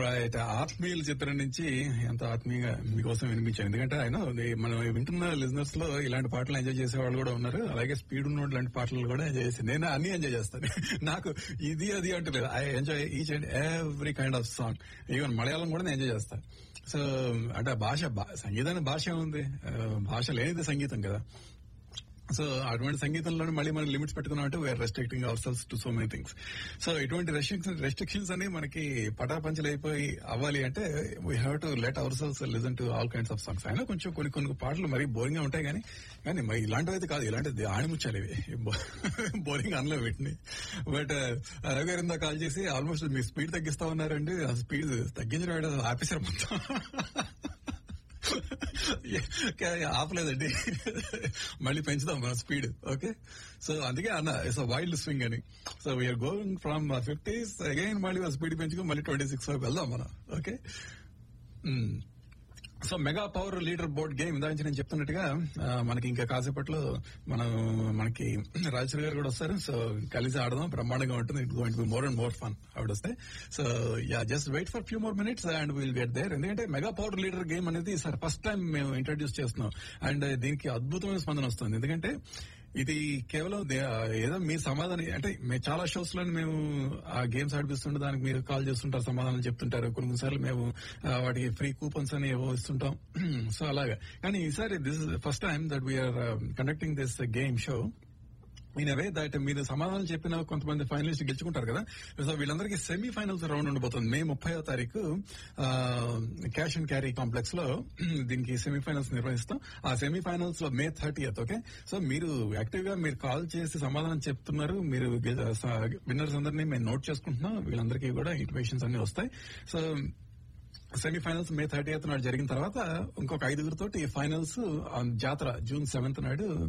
right ఆత్మీయుల చిత్రం నుంచి ఎంత ఆత్మీయంగా మీకోసం వినిపించాను ఎందుకంటే ఆయన మనం వింటున్న లిజనర్స్ లో ఇలాంటి పాటలు ఎంజాయ్ చేసే వాళ్ళు కూడా ఉన్నారు అలాగే స్పీడ్ ఉన్న ఇలాంటి పాటలు కూడా ఎంజాయ్ చేసి నేను అన్ని ఎంజాయ్ చేస్తాను నాకు ఇది అది అంటలేదు I enjoy each and every kind of song even Malayalam కూడా నేను ఎంజాయ్ చేస్తాను సో అంటే భాష భా- సంగీతానికి భాష ఉంది ఆ, భాష లేనిది సంగీతం కదా సో అటువంటి సంగీతంలో మళ్ళీ మనం లిమిట్స్ పెట్టుకున్నాం అంటే we're restricting our selves to so many things so ఇటువంటి రెస్ట్రిక్షన్స్ రెస్ట్రిక్షన్స్ అని మనకి పటాపంచలు అయిపోయి అవ్వాలి అంటే we have to let our selves listen to all kinds of songs అయినా కొంచెం కొన్ని కొన్ని పాటలు మరీ బోరింగ్ గా ఉంటాయి కానీ కానీ మరి ఇలాంటివి అయితే కాదు ఇలాంటిది ఆణిముచ్చాలి ఇవి బోరింగ్ అనలే వీటిని బట్ రవి గారు ఇందా కాల్ చేసి ఆల్మోస్ట్ మీ స్పీడ్ తగ్గిస్తా ఉన్నారండి ఆ స్పీడ్ తగ్గించడం ఆపేశారు మొత్తం ఆపలేదండి మళ్ళీ పెంచుదాం మన స్పీడ్ ఓకే సో అందుకే అన్న ఇట్స్ వైల్డ్ స్వింగ్ అని so we're going from fifties again మళ్ళీ స్పీడ్ పెంచుకొని మళ్ళీ ట్వంటీ సిక్స్ వరకు వెళ్దాం మనం okay so mega power leader board game దాని నుంచి నేను చెప్తున్నట్టుగా ఆ, మనకి ఇంకా కాసేపట్లో మనం మనకి రాజశ్రీ గారు కూడా వస్తారు సో కలిసి ఆడదాం బ్రహ్మాండంగా ఉంటుంది it going be more and more fun ఆవిడ వస్తే so ya just wait for few more minutes and will get there ఎందుకంటే మెగా పవర్ లీడర్ గేమ్ అనేది సార్ ఫస్ట్ టైం మేము ఇంట్రడ్యూస్ చేస్తున్నాం అండ్ దీనికి అద్భుతమైన స్పందన వస్తుంది ఎందుకంటే ఇది కేవలం దే- ఏదో మీ సమాధానం అంటే మేము చాలా షోస్ లో మేము ఆ గేమ్స్ ఆడిపిస్తుంటే దానికి మీరు కాల్ చేస్తుంటారు సమాధానాలు చెప్తుంటారు కొన్ని కొన్నిసార్లు మేము ఆ, వాటికి ఫ్రీ కూపన్స్ అని ఏవో ఇస్తుంటాం సో అలాగా కానీ ఈసారి this first time that we're conducting this game show in way that మీరు సమాధానం చెప్పిన కొంతమంది ఫైనలిస్ట్ గెలుచుకుంటారు కదా సో వీళ్ళందరికీ సెమీ ఫైనల్స్ రౌండ్ ఉండబోతుంది మే ముప్పైవ తారీఖు క్యాష్ అండ్ క్యారీ కాంప్లెక్స్ లో దీనికి సెమీ ఫైనల్స్ నిర్వహిస్తాం ఆ సెమీ ఫైనల్స్ లో మే థర్టీయత్ ఓకే సో మీరు యాక్టివ్ గా మీరు కాల్ చేసి సమాధానం చెప్తున్నారు మీరు విన్నర్స్ అందరినీ మేము నోట్ చేసుకుంటున్నాం వీళ్ళందరికీ కూడా ఇన్ఫర్మేషన్స్ అన్ని వస్తాయి సో సెమీఫైనల్స్ మే థర్టీ నాడు జరిగిన తర్వాత ఇంకొక ఐదుగురితోటి ఫైనల్స్ జాతర జూన్ సెవెంత్ నాడు